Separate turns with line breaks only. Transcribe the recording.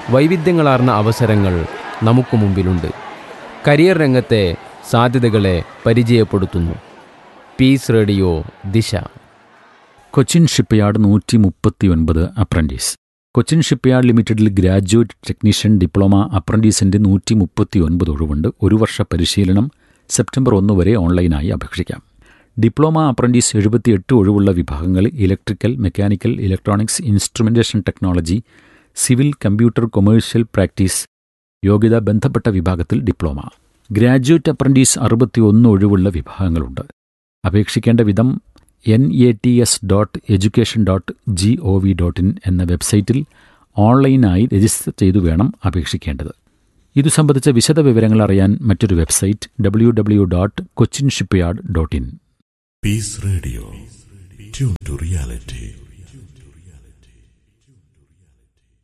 വൈവിധ്യങ്ങളാർന്ന അവസരങ്ങൾ നമുക്ക് മുമ്പിലുണ്ട് കരിയർ രംഗത്തെ സാധ്യതകളെ പരിചയപ്പെടുത്തുന്നു പീസ് റേഡിയോ ദിശ
കൊച്ചിൻ ഷിപ്പ്യാർഡ് നൂറ്റി മുപ്പത്തി ഒൻപത് അപ്രന്റീസ് കൊച്ചിൻ ഷിപ്പ്യാർഡ് ലിമിറ്റഡിൽ ഗ്രാജുവേറ്റ് ടെക്നീഷ്യൻ ഡിപ്ലോമ അപ്രന്റീസിന്റെ നൂറ്റി മുപ്പത്തി ഒൻപത് ഒഴിവുണ്ട് ഒരു വർഷ പരിശീലനം സെപ്റ്റംബർ ഒന്ന് വരെ ഓൺലൈനായി അപേക്ഷിക്കാം ഡിപ്ലോമ അപ്രന്റീസ് എഴുപത്തിയെട്ട് ഒഴിവുള്ള വിഭാഗങ്ങൾ electrical mechanical electronics instrumentation technology civil computer commercial practice യോഗ്യത ബന്ധപ്പെട്ട വിഭാഗത്തിൽ ഡിപ്ലോമ ഗ്രാജുവേറ്റ് അപ്രന്റീസ് അറുപത്തിയൊന്ന് ഒഴിവുള്ള വിഭാഗങ്ങളുണ്ട് അപേക്ഷിക്കേണ്ട വിധം N A T S dot education dot G O V dot in എന്ന വെബ്സൈറ്റിൽ ഓൺലൈനായി രജിസ്റ്റർ ചെയ്തു വേണം അപേക്ഷിക്കേണ്ടത് ഇതു സംബന്ധിച്ച വിശദ വിവരങ്ങൾ അറിയാൻ മറ്റൊരു website W W dot Cochin shipyard dot in
Peace Radio. Tune to reality.